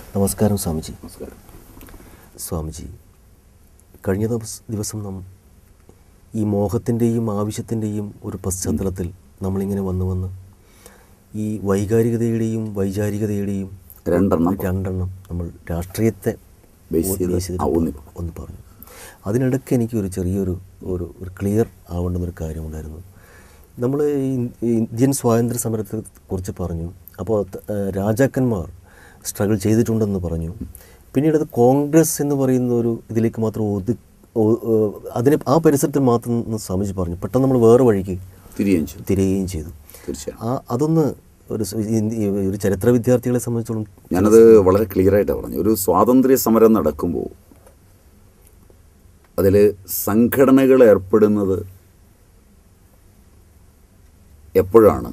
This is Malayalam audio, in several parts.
നമസ്കാരം സ്വാമിജി നമസ്കാരം സ്വാമിജി കഴിഞ്ഞ ദിവസ- ദിവസം നാം ഈ മോഹത്തിൻ്റെയും ആവശ്യത്തിൻ്റെയും ഒരു പശ്ചാത്തലത്തിൽ നമ്മളിങ്ങനെ വന്ന് വന്ന് ഈ വൈകാരികതയുടെയും വൈചാരികതയുടെയും രണ്ടെണ്ണം രണ്ടെണ്ണം നമ്മൾ രാഷ്ട്രീയത്തെ ബേസ് ചെയ്ത് ബേസ് ചെയ്തിട്ട് ആ, ഊന്നി ഒന്ന് പറഞ്ഞു അതിനിടയ്ക്ക് എനിക്ക് ഒരു ചെറിയൊരു ഒരു ഒരു ക്ലിയർ ആവേണ്ടുന്നൊരു കാര്യമുണ്ടായിരുന്നു നമ്മൾ ഈ ഇന്ത്യൻ സ്വാതന്ത്ര്യ സമരത്തെ കുറിച്ച് പറഞ്ഞു അപ്പോൾ ത- ഏഹ് രാജാക്കന്മാർ സ്ട്രഗിൾ ചെയ്തിട്ടുണ്ടെന്ന് പറഞ്ഞു പിന്നീട് അത് കോൺഗ്രസ് എന്ന് പറയുന്ന ഒരു ഇതിലേക്ക് മാത്രം ഒതു ഒ- ഏഹ് അതിനെ ആ പരിസരത്തിൽ മാത്രം ഒന്ന് സ്വാമിജി പറഞ്ഞു പെട്ടെന്ന് നമ്മൾ വേറെ വഴിക്ക് തിരികെയും ചെയ്തു തിരയുകയും ചെയ്തു തീർച്ചയായും ആ അതൊന്ന് ഒരു സ് ഈ- ഈ ഒരു ചരിത്ര വിദ്യാർത്ഥികളെ സംബന്ധിച്ചോളം ഞാനത് വളരെ ക്ലിയർ ആയിട്ട് പറഞ്ഞു ഒരു സ്വാതന്ത്ര്യ സമരം നടക്കുമ്പോൾ അതിൽ സംഘടനകൾ ഏർപ്പെടുന്നത് എപ്പോഴാണ്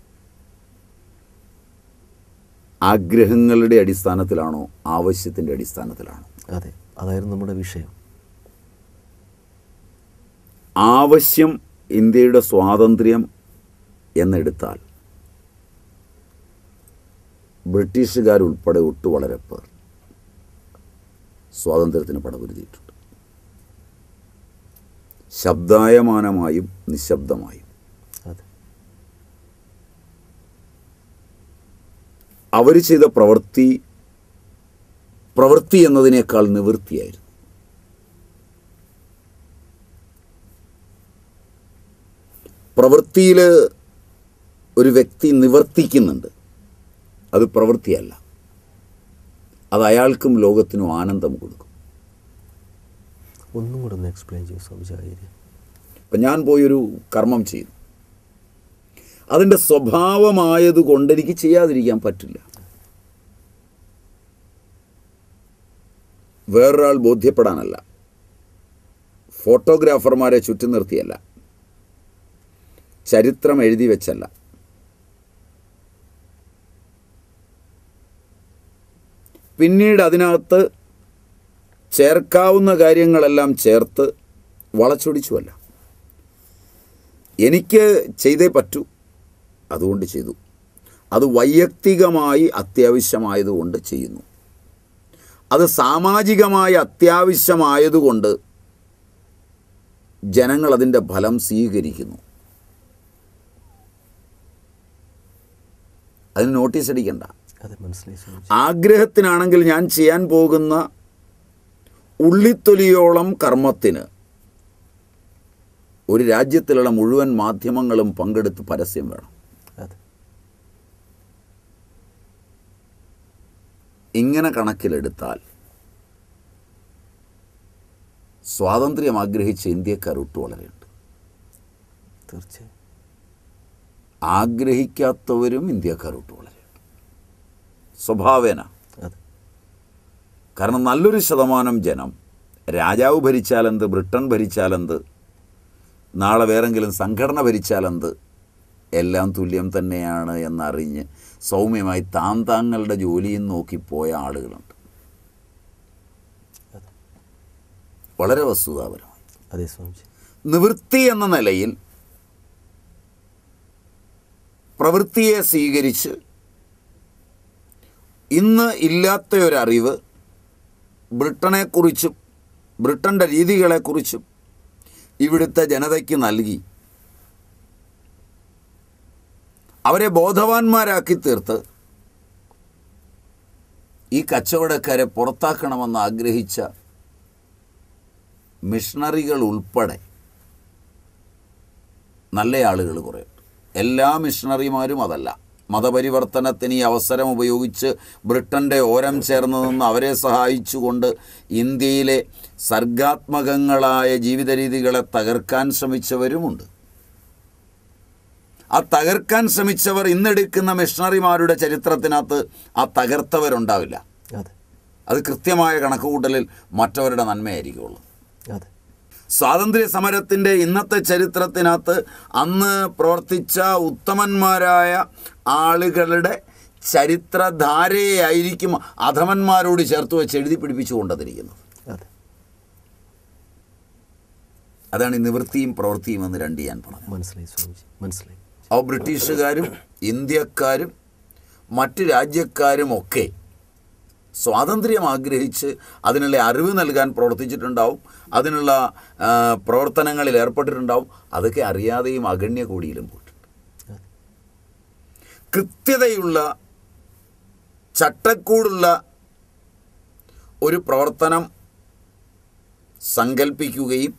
ആഗ്രഹങ്ങളുടെ അടിസ്ഥാനത്തിലാണോ ആവശ്യത്തിൻ്റെ അടിസ്ഥാനത്തിലാണോ അതെ അതായിരുന്നു നമ്മുടെ വിഷയം ആവശ്യം ഇന്ത്യയുടെ സ്വാതന്ത്ര്യം എന്നെടുത്താൽ ബ്രിട്ടീഷുകാരുൾപ്പെടെ ഒട്ടു വളരെ പേർ സ്വാതന്ത്ര്യത്തിന് പടപുരുതിയിട്ടുണ്ട് ശബ്ദായമാനമായും നിശബ്ദമായും അതെ അവർ ചെയ്ത പ്രവൃത്തി പ്രവൃത്തി എന്നതിനേക്കാൾ നിവൃത്തിയായിരുന്നു പ്രവൃത്തിയിൽ ഒരു വ്യക്തി നിവർത്തിക്കുന്നുണ്ട് അത് പ്രവൃത്തിയല്ല അത് അയാൾക്കും ലോകത്തിനും ആനന്ദം കൊടുക്കും ഒന്നും കൂടെ ഒന്ന് എക്സ്പ്ലെയിൻ ചെയ്യും സ്വാമിജി ആ ഏരിയ ഇപ്പം ഞാൻ പോയൊരു കർമ്മം ചെയ്തു അതിൻ്റെ സ്വഭാവമായതുകൊണ്ട് എനിക്ക് ചെയ്യാതിരിക്കാൻ പറ്റില്ല വേറൊരാൾ ബോധ്യപ്പെടാനല്ല ഫോട്ടോഗ്രാഫർമാരെ ചുറ്റും നിർത്തിയല്ല ചരിത്രം എഴുതി വെച്ചല്ല പിന്നീട് അതിനകത്ത് ചേർക്കാവുന്ന കാര്യങ്ങളെല്ലാം ചേർത്ത് വളച്ചൊടിച്ചുമല്ല എനിക്ക് ചെയ്തേ പറ്റൂ അതുകൊണ്ട് ചെയ്തു അത് വൈയക്തികമായി അത്യാവശ്യമായതുകൊണ്ട് ചെയ്യുന്നു അത് സാമാജികമായി അത്യാവശ്യമായതുകൊണ്ട് ജനങ്ങൾ അതിൻ്റെ ഫലം സ്വീകരിക്കുന്നു അതിന് നോട്ടീസ് അടിക്കണ്ട അതെ മനസ്സിലായി സ്വാമിജി ആഗ്രഹത്തിനാണെങ്കിൽ ഞാൻ ചെയ്യാൻ പോകുന്ന ഉള്ളിത്തൊലിയോളം കർമ്മത്തിന് ഒരു രാജ്യത്തിലുള്ള മുഴുവൻ മാധ്യമങ്ങളും പങ്കെടുത്ത് പരസ്യം വേണം അതെ ഇങ്ങനെ കണക്കിലെടുത്താൽ സ്വാതന്ത്ര്യം ആഗ്രഹിച്ച ഇന്ത്യക്കാർ ഒട്ടു വളരെയുണ്ട് തീർച്ചയായും ആഗ്രഹിക്കാത്തവരും ഇന്ത്യക്കാർ ഒട്ടു വളരെയുണ്ട് സ്വഭാവേന അതെ കാരണം നല്ലൊരു ശതമാനം ജനം രാജാവ് ഭരിച്ചാലെന്ത് ബ്രിട്ടൻ ഭരിച്ചാലെന്ത് നാളെ വേറെങ്കിലും സംഘടന ഭരിച്ചാലെന്ത് എല്ലാം തുല്യം തന്നെയാണ് എന്നറിഞ്ഞ് സൗമ്യമായി താൻ താങ്കളുടെ ജോലിയും നോക്കി പോയ ആളുകളുണ്ട് അതെ വളരെ വസ്തുതാപരമായി അതെ സ്വാമിജി നിവൃത്തി എന്ന നിലയിൽ പ്രവൃത്തിയെ സ്വീകരിച്ച് ഇന്ന് ഇല്ലാത്ത ഒരറിവ് ബ്രിട്ടനെക്കുറിച്ചും ബ്രിട്ടൻ്റെ രീതികളെക്കുറിച്ചും ഇവിടുത്തെ ജനതയ്ക്ക് നൽകി അവരെ ബോധവാന്മാരാക്കി തീർത്ത് ഈ കച്ചവടക്കാരെ പുറത്താക്കണമെന്ന് ആഗ്രഹിച്ച മിഷണറികൾ ഉൾപ്പെടെ നല്ല ആളുകൾ കുറേയുണ്ട് എല്ലാ മിഷണറിമാരും അതല്ല മതപരിവർത്തനത്തിന് ഈ അവസരം ഉപയോഗിച്ച് ബ്രിട്ടൻ്റെ ഓരം ചേർന്ന് നിന്ന് അവരെ സഹായിച്ചുകൊണ്ട് ഇന്ത്യയിലെ സർഗാത്മകങ്ങളായ ജീവിത രീതികളെ തകർക്കാൻ ശ്രമിച്ചവരുമുണ്ട് ആ തകർക്കാൻ ശ്രമിച്ചവർ ഇന്നെടുക്കുന്ന മിഷണറിമാരുടെ ചരിത്രത്തിനകത്ത് ആ തകർത്തവരുണ്ടാവില്ല അതെ അത് കൃത്യമായ കണക്കുകൂട്ടലിൽ മറ്റവരുടെ നന്മയായിരിക്കുള്ളൂ അതെ സ്വാതന്ത്ര്യ സമരത്തിൻ്റെ ഇന്നത്തെ ചരിത്രത്തിനകത്ത് അന്ന് പ്രവർത്തിച്ച ഉത്തമന്മാരായ ആളുകളുടെ ചരിത്രധാരയായിരിക്കും അധമന്മാരോട് ചേർത്ത് വെച്ച് എഴുതി പിടിപ്പിച്ചു കൊണ്ടതിരിക്കുന്നത് അതെ അതാണ് ഈ നിവൃത്തിയും പ്രവൃത്തിയും എന്ന് രണ്ട് ഞാൻ പറഞ്ഞത് മനസ്സിലായി സ്വാമിജി മനസ്സിലായി ആ ബ്രിട്ടീഷുകാരും ഇന്ത്യക്കാരും മറ്റ് രാജ്യക്കാരുമൊക്കെ സ്വാതന്ത്ര്യം ആഗ്രഹിച്ച് അതിനുള്ള അറിവ് നൽകാൻ പ്രവർത്തിച്ചിട്ടുണ്ടാവും അതിനുള്ള ആ, പ്രവർത്തനങ്ങളിൽ ഏർപ്പെട്ടിട്ടുണ്ടാവും അതൊക്കെ അറിയാതെയും അഗണ്യ കൂടിയിലും പോയിട്ടുണ്ട് കൃത്യതയുള്ള ചട്ടക്കൂടുള്ള ഒരു പ്രവർത്തനം സങ്കല്പിക്കുകയും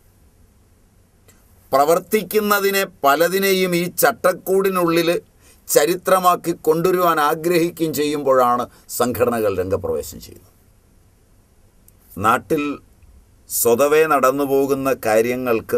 പ്രവർത്തിക്കുന്നതിനെ പലതിനെയും ഈ ചട്ടക്കൂടിനുള്ളിൽ ചരിത്രമാക്കി കൊണ്ടുവരുവാൻ ആഗ്രഹിക്കുകയും ചെയ്യുമ്പോഴാണ് സംഘടനകൾ രംഗപ്രവേശം ചെയ്യുന്നത് നാട്ടിൽ സ്വതവേ നടന്നു പോകുന്ന കാര്യങ്ങൾക്ക്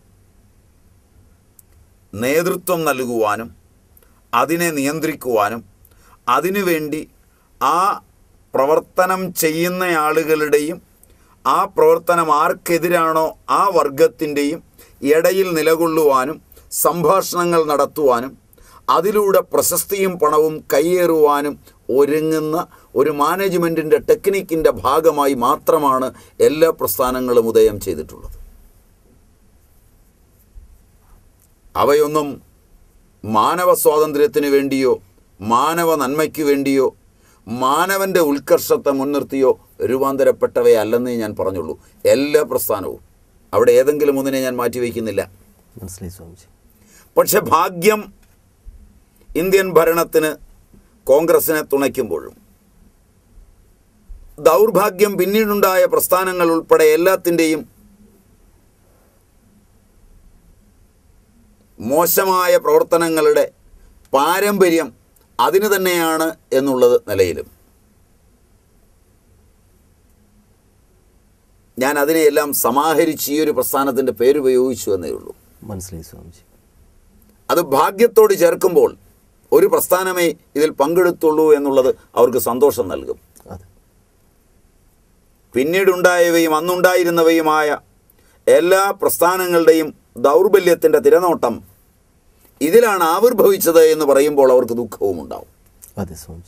നേതൃത്വം നൽകുവാനും അതിനെ നിയന്ത്രിക്കുവാനും അതിനുവേണ്ടി ആ പ്രവർത്തനം ചെയ്യുന്ന ആളുകളുടെയും ആ പ്രവർത്തനം ആർക്കെതിരാണോ ആ വർഗത്തിൻ്റെയും ഇടയിൽ നിലകൊള്ളുവാനും സംഭാഷണങ്ങൾ നടത്തുവാനും അതിലൂടെ പ്രശസ്തിയും പണവും കയ്യേറുവാനും ഒരുങ്ങുന്ന ഒരു മാനേജ്മെൻറ്റിൻ്റെ ടെക്നിക്കിൻ്റെ ഭാഗമായി മാത്രമാണ് എല്ലാ പ്രസ്ഥാനങ്ങളും ഉദയം ചെയ്തിട്ടുള്ളത് അവയൊന്നും മാനവ സ്വാതന്ത്ര്യത്തിന് വേണ്ടിയോ മാനവ നന്മയ്ക്ക് വേണ്ടിയോ മാനവൻ്റെ ഉത്കർഷത്തെ മുൻനിർത്തിയോ രൂപാന്തരപ്പെട്ടവയല്ലെന്നേ ഞാൻ പറഞ്ഞുള്ളൂ എല്ലാ പ്രസ്ഥാനവും അവിടെ ഏതെങ്കിലും ഒന്നിനെ ഞാൻ മാറ്റിവെക്കുന്നില്ല മനസ്സിലായി സ്വാമിജി പക്ഷെ ഭാഗ്യം ഇന്ത്യൻ ഭരണത്തിന് കോൺഗ്രസിനെ തുണയ്ക്കുമ്പോഴും ദൗർഭാഗ്യം പിന്നീടുണ്ടായ പ്രസ്ഥാനങ്ങൾ ഉൾപ്പെടെ എല്ലാത്തിൻ്റെയും മോശമായ പ്രവർത്തനങ്ങളുടെ പാരമ്പര്യം അതിന് തന്നെയാണ് എന്നുള്ളത് നിലയിലും ഞാൻ അതിനെയെല്ലാം സമാഹരിച്ച് ഈ ഒരു പ്രസ്ഥാനത്തിൻ്റെ പേരുപയോഗിച്ചു എന്നേ ഉള്ളൂ മനസ്സിലായി സ്വാമിജി അത് ഭാഗ്യത്തോട് ചേർക്കുമ്പോൾ ഒരു പ്രസ്ഥാനമേ ഇതിൽ പങ്കെടുത്തുള്ളൂ എന്നുള്ളത് അവർക്ക് സന്തോഷം നൽകും അതെ പിന്നീടുണ്ടായവയും അന്നുണ്ടായിരുന്നവയുമായ എല്ലാ പ്രസ്ഥാനങ്ങളുടെയും ദൗർബല്യത്തിൻ്റെ തിരനോട്ടം ഇതിലാണ് ആവിർഭവിച്ചത് എന്ന് പറയുമ്പോൾ അവർക്ക് ദുഃഖവും ഉണ്ടാവും അതെ സ്വാമിജി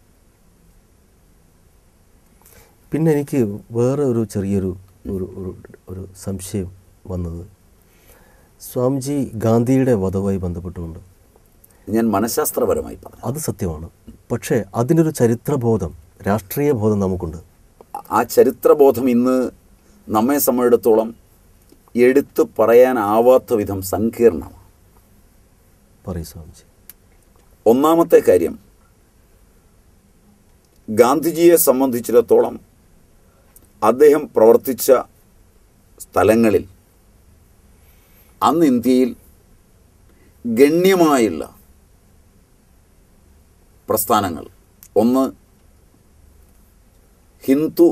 പിന്നെ എനിക്ക് വേറെ ഒരു ചെറിയൊരു ഒരു ഒരു ഒരു സംശയം വന്നത് സ്വാമിജി ഗാന്ധിയുടെ വധവുമായി ബന്ധപ്പെട്ടുകൊണ്ട് ഞാൻ മനഃശാസ്ത്രപരമായി പറഞ്ഞു അത് സത്യമാണ് പക്ഷേ അതിനൊരു ചരിത്രബോധം രാഷ്ട്രീയ ബോധം നമുക്കുണ്ട് ആ ചരിത്രബോധം ഇന്ന് നമ്മെ സംബന്ധിച്ചിടത്തോളം എടുത്തു പറയാനാവാത്ത വിധം സങ്കീർണമാണ് പറയൂ സ്വാമിജി ഒന്നാമത്തെ കാര്യം ഗാന്ധിജിയെ സംബന്ധിച്ചിടത്തോളം അദ്ദേഹം പ്രവർത്തിച്ച സ്ഥലങ്ങളിൽ അന്ന് ഇന്ത്യയിൽ ഗണ്യമായുള്ള പ്രസ്ഥാനങ്ങൾ ഒന്ന് ഹിന്ദു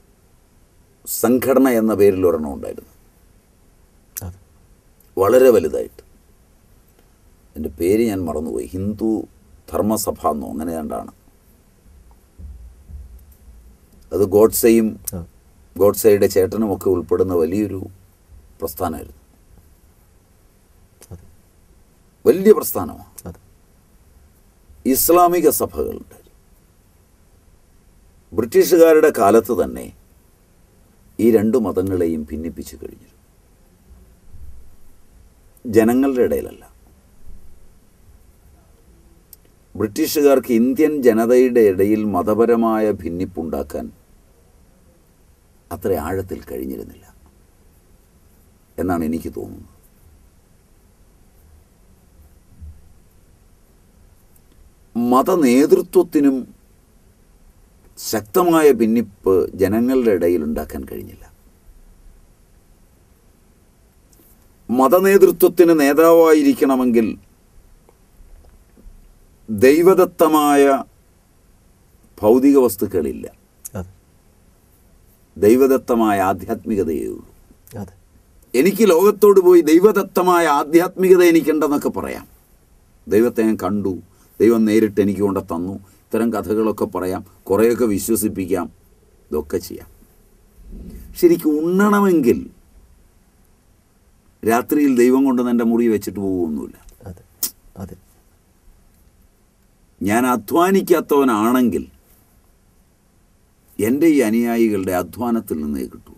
സംഘടന എന്ന പേരിൽ ഒരെണ്ണം ഉണ്ടായിരുന്നു അതെ വളരെ വലുതായിട്ട് എൻ്റെ പേര് ഞാൻ മറന്നുപോയി ഹിന്ദു ധർമ്മസഭ എന്നോ അങ്ങനെ കണ്ടാണ് അത് ഗോഡ്സെയും ആ ഗോഡ്സെയുടെ ചേട്ടനുമൊക്കെ ഉൾപ്പെടുന്ന വലിയൊരു പ്രസ്ഥാനമായിരുന്നു അതെ വലിയ പ്രസ്ഥാനമാണ് അതെ ഇസ്ലാമിക സഭകളുണ്ട് ബ്രിട്ടീഷുകാരുടെ കാലത്ത് തന്നെ ഈ രണ്ടു മതങ്ങളെയും ഭിന്നിപ്പിച്ചു കഴിഞ്ഞു ജനങ്ങളുടെ ഇടയിലല്ല ബ്രിട്ടീഷുകാർക്ക് ഇന്ത്യൻ ജനതയുടെ ഇടയിൽ മതപരമായ ഭിന്നിപ്പുണ്ടാക്കാൻ അത്ര ആഴത്തിൽ കഴിഞ്ഞിരുന്നില്ല എന്നാണ് എനിക്ക് തോന്നുന്നത് മതനേതൃത്വത്തിനും ശക്തമായ ഭിന്നിപ്പ് ജനങ്ങളുടെ ഇടയിൽ ഉണ്ടാക്കാൻ കഴിഞ്ഞില്ല മതനേതൃത്വത്തിന് നേതാവായിരിക്കണമെങ്കിൽ ദൈവദത്തമായ ഭൗതിക വസ്തുക്കളില്ല അതെ ദൈവദത്തമായ ആധ്യാത്മികതയേ ഉള്ളൂ അതെ എനിക്ക് ലോകത്തോട് പോയി ദൈവദത്തമായ ആധ്യാത്മികത എനിക്കുണ്ടെന്നൊക്കെ പറയാം ദൈവത്തെ ഞാൻ കണ്ടു ദൈവം നേരിട്ട് എനിക്ക് കൊണ്ട് തന്നു ഇത്തരം കഥകളൊക്കെ പറയാം കുറേയൊക്കെ വിശ്വസിപ്പിക്കാം ഇതൊക്കെ ചെയ്യാം ശരിക്കും ഉണ്ണണമെങ്കിൽ രാത്രിയിൽ ദൈവം കൊണ്ട് എൻ്റെ മുറി വെച്ചിട്ട് പോകുമൊന്നുമില്ല അതെ അതെ ഞാൻ അധ്വാനിക്കാത്തവനാണെങ്കിൽ എൻ്റെ ഈ അനുയായികളുടെ അധ്വാനത്തിൽ നിന്നേ കിട്ടൂ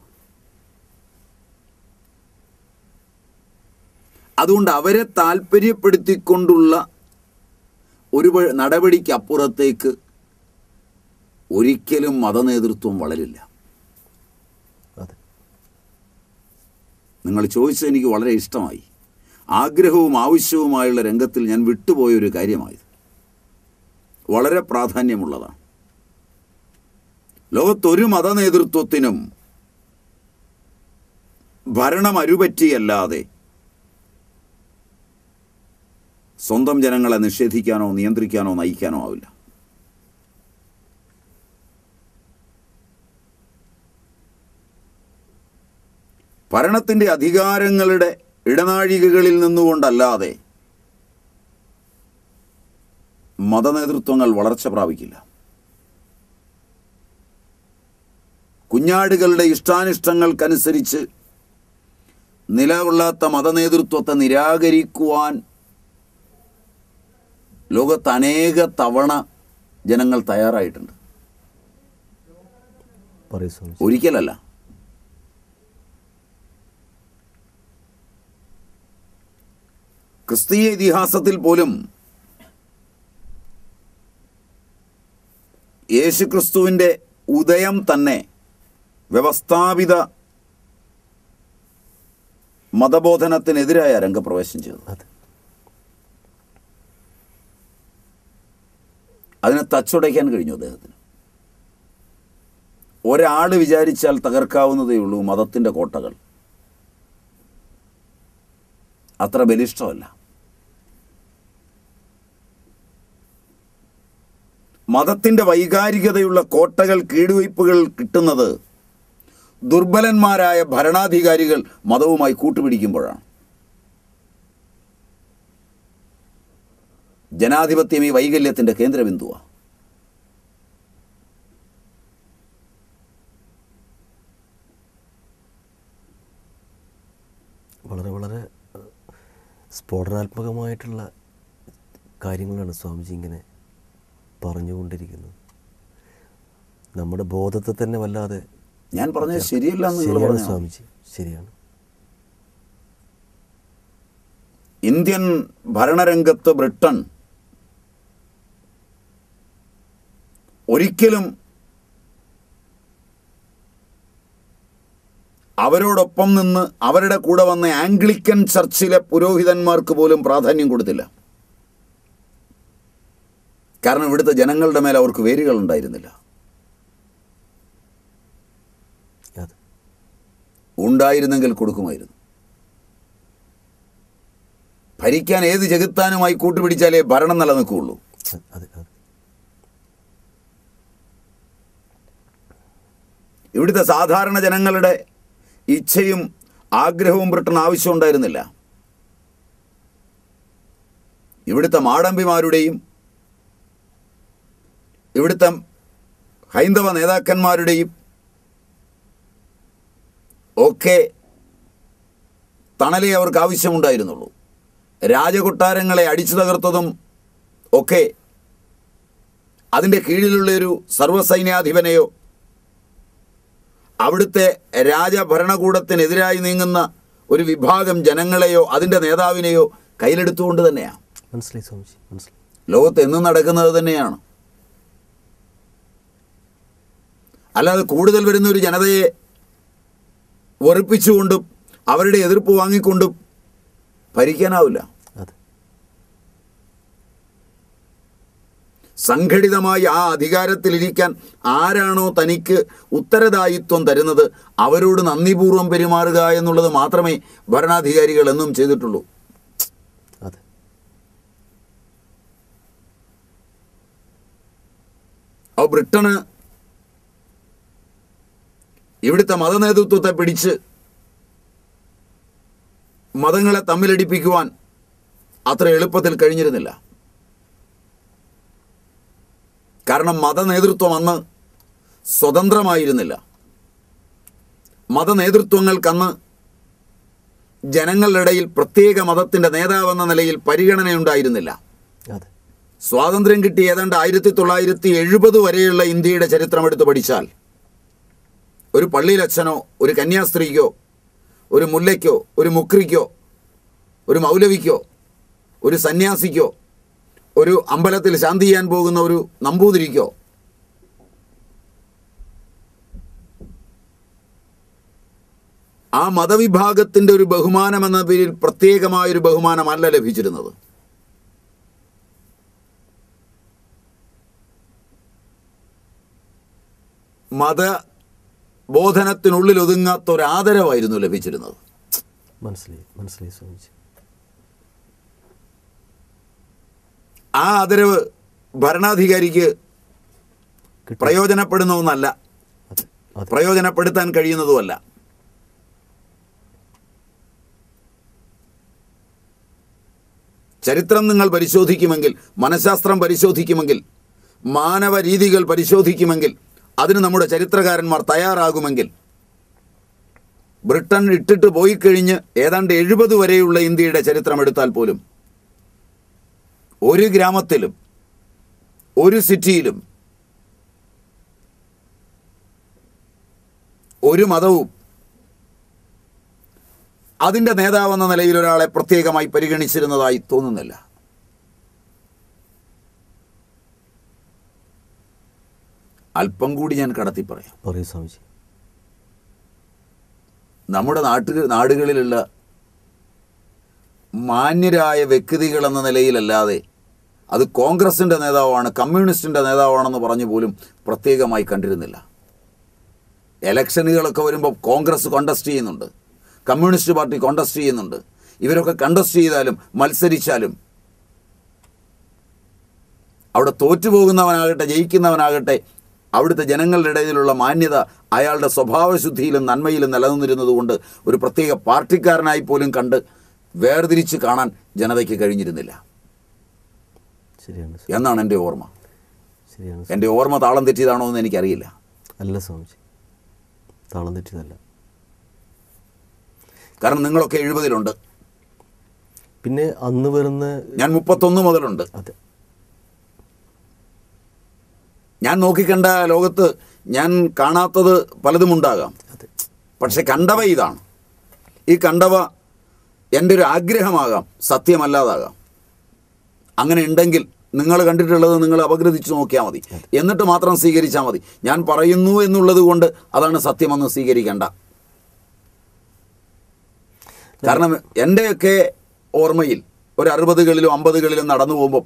അതുകൊണ്ട് അവരെ താല്പര്യപ്പെടുത്തിക്കൊണ്ടുള്ള ഒരു വ- നടപടിക്കപ്പുറത്തേക്ക് ഒരിക്കലും മതനേതൃത്വം വളരില്ല അതെ നിങ്ങൾ ചോദിച്ചത് എനിക്ക് വളരെ ഇഷ്ടമായി ആഗ്രഹവും ആവശ്യവുമായുള്ള രംഗത്തിൽ ഞാൻ വിട്ടുപോയ ഒരു കാര്യമായത് വളരെ പ്രാധാന്യമുള്ളതാണ് ലോകത്തൊരു മതനേതൃത്വത്തിനും ഭരണം അരുപറ്റിയല്ലാതെ സ്വന്തം ജനങ്ങളെ നിഷേധിക്കാനോ നിയന്ത്രിക്കാനോ നയിക്കാനോ ആവില്ല ഭരണത്തിൻ്റെ അധികാരങ്ങളുടെ ഇടനാഴികകളിൽ നിന്നുകൊണ്ടല്ലാതെ മതനേതൃത്വങ്ങൾ വളർച്ച പ്രാപിക്കില്ല കുഞ്ഞാടുകളുടെ ഇഷ്ടാനിഷ്ടങ്ങൾക്കനുസരിച്ച് നിലകൊള്ളാത്ത മതനേതൃത്വത്തെ നിരാകരിക്കുവാൻ ലോകത്ത് അനേക തവണ ജനങ്ങൾ തയ്യാറായിട്ടുണ്ട് പറയൂ സ്വാമിജി ഒരിക്കലല്ല ക്രിസ്തീയ ഇതിഹാസത്തിൽ പോലും യേശുക്രിസ്തുവിൻ്റെ ഉദയം തന്നെ വ്യവസ്ഥാപിത മതബോധനത്തിനെതിരായ രംഗപ്രവേശം ചെയ്തു അതെ അതിനെ തച്ചുടയ്ക്കാൻ കഴിഞ്ഞു അദ്ദേഹത്തിന് ഒരാൾ വിചാരിച്ചാൽ തകർക്കാവുന്നതേ ഉള്ളൂ മതത്തിൻ്റെ കോട്ടകൾ അത്ര ബലിഷ്ടമല്ല മതത്തിൻ്റെ വൈകാരികതയുള്ള കോട്ടകൾ കീഴ്വയ്പ്പുകൾ കിട്ടുന്നത് ദുർബലന്മാരായ ഭരണാധികാരികൾ മതവുമായി കൂട്ടുപിടിക്കുമ്പോഴാണ് ജനാധിപത്യം ഈ വൈകല്യത്തിൻ്റെ കേന്ദ്രബിന്ദുവാണ് വളരെ വളരെ ഏഹ്, സ്ഫോടനാത്മകമായിട്ടുള്ള കാര്യങ്ങളാണ് സ്വാമിജി ഇങ്ങനെ പറഞ്ഞുകൊണ്ടിരിക്കുന്നത് നമ്മുടെ ബോധത്തെ തന്നെ വല്ലാതെ ഞാൻ പറഞ്ഞത് ശരിയല്ല എന്ന് നിങ്ങൾ ശരിയാണ് പറഞ്ഞു സ്വാമിജി ശരിയാണ് ഇന്ത്യൻ ഭരണരംഗത്ത് ബ്രിട്ടൻ ഒരിക്കലും അവരോടൊപ്പം നിന്ന് അവരുടെ കൂടെ വന്ന ആംഗ്ലിക്കൻ ചർച്ചിലെ പുരോഹിതന്മാർക്ക് പോലും പ്രാധാന്യം കൊടുത്തില്ല കാരണം ഇവിടുത്തെ ജനങ്ങളുടെ മേൽ അവർക്ക് വേരുകൾ ഉണ്ടായിരുന്നില്ല അതെ ഉണ്ടായിരുന്നെങ്കിൽ കൊടുക്കുമായിരുന്നു ഭരിക്കാൻ ഏത് ജഗത്താനുമായി കൂട്ടുപിടിച്ചാലേ ഭരണം നിലനിൽക്കുകയുള്ളൂ അതെ അതെ അതെ ഇവിടുത്തെ സാധാരണ ജനങ്ങളുടെ ഇച്ഛയും ആഗ്രഹവും ബ്രിട്ടൻ ആവശ്യമുണ്ടായിരുന്നില്ല ഇവിടുത്തെ മാടമ്പിമാരുടെയും ഇവിടുത്തെ ഹൈന്ദവ നേതാക്കന്മാരുടെയും ഒക്കെ തണലേ അവർക്ക് ആവശ്യമുണ്ടായിരുന്നുള്ളൂ രാജകൊട്ടാരങ്ങളെ അടിച്ചു തകർത്തതും ഒക്കെ അതിൻ്റെ കീഴിലുള്ള ഒരു സർവ്വസൈന്യാധിപനെയോ അവിടുത്തെ രാജഭരണകൂടത്തിനെതിരായി നീങ്ങുന്ന ഒരു വിഭാഗം ജനങ്ങളെയോ അതിൻ്റെ നേതാവിനെയോ കയ്യിലെടുത്തുകൊണ്ട് തന്നെയാണ് മനസ്സിലായി സ്വാമിജി മനസ്സിലായി ലോകത്ത് എന്നും നടക്കുന്നത് തന്നെയാണ് അല്ലാതെ കൂടുതൽ വരുന്ന ഒരു ജനതയെ വെറുപ്പിച്ചുകൊണ്ടും അവരുടെ എതിർപ്പ് വാങ്ങിക്കൊണ്ടും ഭരിക്കാനാവില്ല അതെ സംഘടിതമായി ആ അധികാരത്തിലിരിക്കാൻ ആരാണോ തനിക്ക് ഉത്തരദായിത്വം തരുന്നത് അവരോട് നന്ദിപൂർവ്വം പെരുമാറുക എന്നുള്ളത് മാത്രമേ ഭരണാധികാരികൾ എന്നും ചെയ്തിട്ടുള്ളൂ അതെ ആ ബ്രിട്ടന് ഇവിടുത്തെ മതനേതൃത്വത്തെ പിടിച്ച് മതങ്ങളെ തമ്മിലടിപ്പിക്കുവാൻ അത്ര എളുപ്പത്തിൽ കഴിഞ്ഞിരുന്നില്ല കാരണം മതനേതൃത്വം അന്ന് സ്വതന്ത്രമായിരുന്നില്ല മതനേതൃത്വങ്ങൾക്കന്ന് ജനങ്ങളുടെ ഇടയിൽ പ്രത്യേക മതത്തിൻ്റെ നേതാവെന്ന നിലയിൽ പരിഗണനയുണ്ടായിരുന്നില്ല അതെ സ്വാതന്ത്ര്യം കിട്ടി ഏതാണ്ട് ആയിരത്തി തൊള്ളായിരത്തി എഴുപത് വരെയുള്ള ഇന്ത്യയുടെ ചരിത്രം എടുത്ത് പഠിച്ചാൽ ഒരു പള്ളിയിലച്ഛനോ ഒരു കന്യാസ്ത്രീക്കോ ഒരു മുല്ലയ്ക്കോ ഒരു മുക്രിക്കോ ഒരു മൗലവിക്കോ ഒരു സന്യാസിക്കോ ഒരു അമ്പലത്തിൽ ശാന്തി ചെയ്യാൻ പോകുന്ന ഒരു നമ്പൂതിരിക്കോ ആ മതവിഭാഗത്തിൻ്റെ ഒരു ബഹുമാനം എന്ന പേരിൽ പ്രത്യേകമായൊരു ബഹുമാനമല്ല ലഭിച്ചിരുന്നത് മത ബോധനത്തിനുള്ളിൽ ഒതുങ്ങാത്ത ഒരു ആദരവായിരുന്നു ലഭിച്ചിരുന്നത് മനസ്സിലായി മനസ്സിലായി സ്വാമിജി ആ ആദരവ് ഭരണാധികാരിക്ക് കിട്ടും പ്രയോജനപ്പെടുന്ന ഒന്നല്ല അതെ അതെ പ്രയോജനപ്പെടുത്താൻ കഴിയുന്നതുമല്ല ചരിത്രം നിങ്ങൾ പരിശോധിക്കുമെങ്കിൽ മനഃശാസ്ത്രം പരിശോധിക്കുമെങ്കിൽ മാനവ രീതികൾ പരിശോധിക്കുമെങ്കിൽ അതിന് നമ്മുടെ ചരിത്രകാരന്മാർ തയ്യാറാകുമെങ്കിൽ ബ്രിട്ടൻ ഇട്ടിട്ട് പോയി കഴിഞ്ഞ് ഏതാണ്ട് എഴുപത് വരെയുള്ള ഇന്ത്യയുടെ ചരിത്രം എടുത്താൽ പോലും ഒരു ഗ്രാമത്തിലും ഒരു സിറ്റിയിലും ഒരു മതവും അതിൻ്റെ നേതാവെന്ന നിലയിൽ ഒരാളെ പ്രത്യേകമായി പരിഗണിച്ചിരുന്നതായി തോന്നുന്നില്ല അല്പം കൂടി ഞാൻ കടത്തി പറയാം പറയൂ സ്വാമിജി നമ്മുടെ നാട്ടു നാടുകളിലുള്ള മാന്യരായ വ്യക്തികൾ എന്ന നിലയിലല്ലാതെ അത് കോൺഗ്രസിൻ്റെ നേതാവാണ് കമ്മ്യൂണിസ്റ്റിൻ്റെ നേതാവാണെന്ന് പറഞ്ഞു പോലും പ്രത്യേകമായി കണ്ടിരുന്നില്ല എലക്ഷനുകളൊക്കെ വരുമ്പോൾ കോൺഗ്രസ് കോണ്ടസ്റ്റ് ചെയ്യുന്നുണ്ട് കമ്മ്യൂണിസ്റ്റ് പാർട്ടി കോണ്ടസ്റ്റ് ചെയ്യുന്നുണ്ട് ഇവരൊക്കെ കണ്ടസ്റ്റ് ചെയ്താലും മത്സരിച്ചാലും അവിടെ തോറ്റുപോകുന്നവനാകട്ടെ ജയിക്കുന്നവനാകട്ടെ അവിടുത്തെ ജനങ്ങളുടെ ഇടയിലുള്ള മാന്യത അയാളുടെ സ്വഭാവശുദ്ധിയിലും നന്മയിലും നിലനിന്നിരുന്നതുകൊണ്ട് ഒരു പ്രത്യേക പാർട്ടിക്കാരനായി പോലും കണ്ട് വേർതിരിച്ച് കാണാൻ ജനതയ്ക്ക് കഴിഞ്ഞിരുന്നില്ല ശരിയാണ് സ്വാമി. എന്നാണ് എൻ്റെ ഓർമ്മ ശരിയാണ് സ്വാമി. എൻ്റെ ഓർമ്മ താളം തെറ്റിയതാണോ എന്ന് എനിക്കറിയില്ല അല്ല സ്വാമിജി താളം തെറ്റിയതല്ല കാരണം നിങ്ങളൊക്കെ എഴുപതിലുണ്ട് പിന്നെ അന്ന് വരുന്ന ഞാൻ മുപ്പത്തൊന്ന് മുതലുണ്ട് അതെ ഞാൻ നോക്കിക്കണ്ട ലോകത്ത് ഞാൻ കാണാത്തത് പലതും ഉണ്ടാകാം അതെ പക്ഷെ കണ്ടവ ഇതാണ് ഈ കണ്ടവ എൻ്റെ ഒരു ആഗ്രഹമാകാം സത്യമല്ലാതാകാം അങ്ങനെ ഉണ്ടെങ്കിൽ നിങ്ങൾ കണ്ടിട്ടുള്ളത് നിങ്ങൾ അപഗ്രഥിച്ച് നോക്കിയാൽ മതി എന്നിട്ട് മാത്രം സ്വീകരിച്ചാൽ മതി ഞാൻ പറയുന്നു എന്നുള്ളത് കൊണ്ട് അതാണ് സത്യമെന്ന് സ്വീകരിക്കേണ്ട കാരണം എൻ്റെയൊക്കെ ഓർമ്മയിൽ ഒരു അറുപതുകളിലും അമ്പതുകളിലും നടന്നു പോകുമ്പോൾ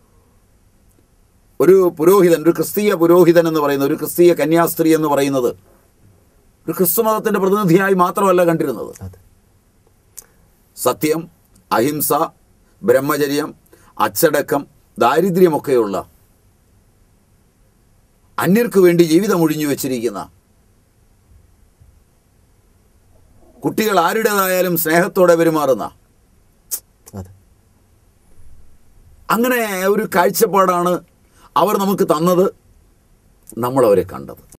ഒരു പുരോഹിതൻ ഒരു ക്രിസ്തീയ പുരോഹിതൻ എന്ന് പറയുന്നത് ഒരു ക്രിസ്തീയ കന്യാസ്ത്രീ എന്ന് പറയുന്നത് ഒരു ക്രിസ്തുമതത്തിൻ്റെ പ്രതിനിധിയായി മാത്രമല്ല കണ്ടിരുന്നത് അതെ സത്യം അഹിംസ ബ്രഹ്മചര്യം അച്ചടക്കം ദാരിദ്ര്യമൊക്കെയുള്ള അന്യർക്ക് വേണ്ടി ജീവിതം ഒഴിഞ്ഞു വെച്ചിരിക്കുന്ന കുട്ടികൾ ആരുടേതായാലും സ്നേഹത്തോടെ പെരുമാറുന്ന അതെ അങ്ങനെ ഒരു കാഴ്ചപ്പാടാണ് അവർ നമുക്ക് തന്നത് നമ്മളവരെ കണ്ടത്